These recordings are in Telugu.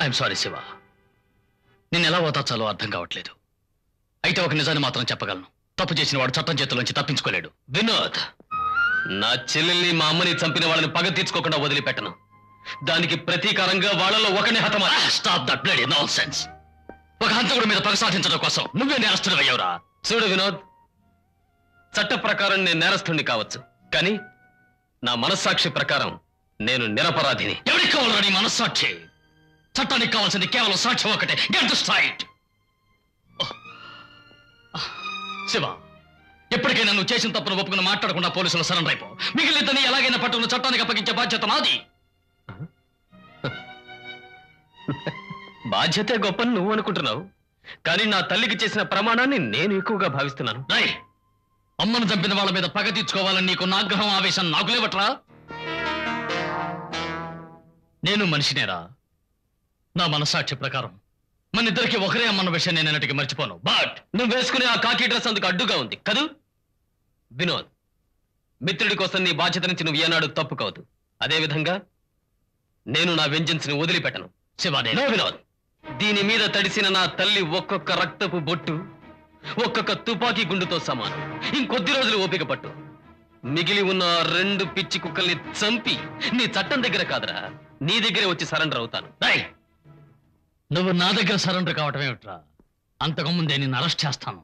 ఐఎమ్ సారీ శివ నేను ఎలా ఓదార్చాలో అర్థం కావట్లేదు అయితే ఒక నిజాన్ని మాత్రం చెప్పగలను తప్పు చేసిన వాడు చట్టం చేతుల్లోంచి తప్పించుకోలేడు వినోద్ నా చెల్లెల్ని మా అమ్మని చంపిన వాళ్ళని పగ తీర్చుకోకుండా వదిలిపెట్టను దానికి ప్రతీకారంగా వాళ్ళలో ఒకని హతమా stop that bloody nonsense ఒక హంతకుడి మీద పగ సాధించడం కోసం నువ్వే నేరస్తుడు అయ్యావురా చూడు వినోద్ చట్ట ప్రకారం నేను నేరస్తుణ్ణి కావచ్చు కానీ నా మనస్సాక్షి ప్రకారం నేను నిరపరాధిని ఎవరికి కావాలరా నీ మనస్సాక్షి చట్టానికి కావాల్సింది కేవలం సాక్ష్యం ఒకటే గెట్ ద స్ట్రైట్ శివ ఎప్పటికైనా నువ్వు చేసిన తప్పును ఒప్పుకుని మాట్లాడకుండా పోలీసులు సరెండర్ అయిపో మిగిలిందని ఎలాగైనా పట్టుకున్న చట్టానికి అప్పగించే బాధ్యత నాది బాధ్యతే గొప్పని నువ్వు అనుకుంటున్నావు కానీ నా తల్లికి చేసిన ప్రమాణాన్ని నేను ఎక్కువగా భావిస్తున్నాను రై అమ్మను చంపిన వాళ్ళ మీద పగ తీర్చుకోవాలని నీకున్న ఆగ్రహం ఆవేశం నాకు లేవట్రా నేను మనిషినేరా నా మనస్సాక్షి ప్రకారం మన ఇద్దరికి ఒకరే అమ్మన్న విషయం నేను ఎన్నటికి మర్చిపోను బట్ నువ్వు వేసుకునే ఆ కాకి డ్రెస్ అందుకు అడ్డుగా ఉంది కదూ వినోద్ మిత్రుడి కోసం నీ బాధ్యత నుంచి నువ్వు ఏనాడు తప్పు కావద్దు అదే విధంగా నేను నా వెంజన్స్ ని వదిలిపెట్టను శివ నేను నో వినోద్ దీని మీద తడిసిన నా తల్లి ఒక్కొక్క రక్తపు బొట్టు ఒక్కొక్క తుపాకీ గుండుతో సమానం ఇంకొద్ది రోజులు ఓపిక పట్టు మిగిలి ఉన్న ఆ రెండు పిచ్చి కుక్కల్ని చంపి నీ చట్టం దగ్గర కాదురా నీ దగ్గరే వచ్చి సరెండర్ అవుతాను రై నువ్వు నా దగ్గర సరెండర్ కావటం ఏమిట్రా అంతకు ముందే నిన్ను అరెస్ట్ చేస్తాను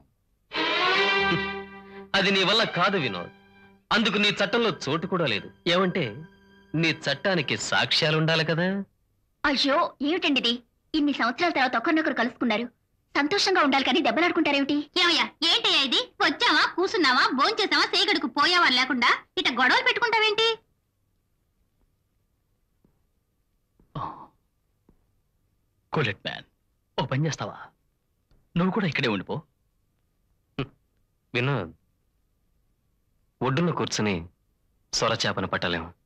అది నీ వల్ల కాదు వినోద్ అందుకు నీ చట్టంలో చోటు కూడా లేదు ఏమంటే నీ చట్టానికి సాక్ష్యాలు ఉండాలి కదా అయ్యో ఏమిటండి ఇది ఇన్ని సంవత్సరాల తర్వాత ఒకరినొకరు కలుసుకున్నారు సంతోషంగా ఉండాలి కానీ దెబ్బలాడుకుంటారేమిటి ఏమయ్యా ఏంటయ్యా ఇది వచ్చావా కూసున్నావా భోంచేసావా సేగడుకు పోయావా లేకుండా ఇట గొడవలు పెట్టుకుంటావేంటి కూలెట్ మ్యాన్ ఓ పని చేస్తావా నువ్వు కూడా ఇక్కడే ఉండిపో వినోద్ ఒడ్డున కూర్చుని సొర చేపను పట్టలేము